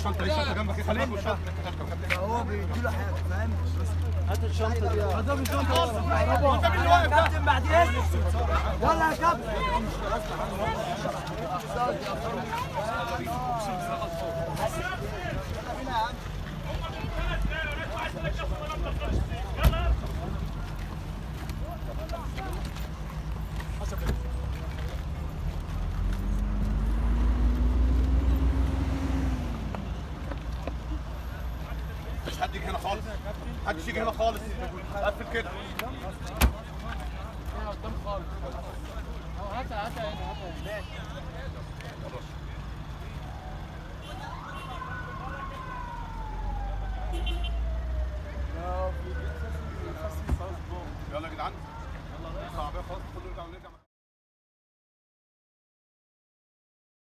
الشنطه دي الشنطه جنبك خليك والشنطه هو بيديله حاجه فاهم هات الشنطه دي هات الشنطه انت مين اللي واقف ده؟ كابتن بعد اذنك يلا يا كابتن مش حد يجي هنا خالص محدش يجي هنا خالص قفل كده قدام خالص هاتها هاتها هنا هاتها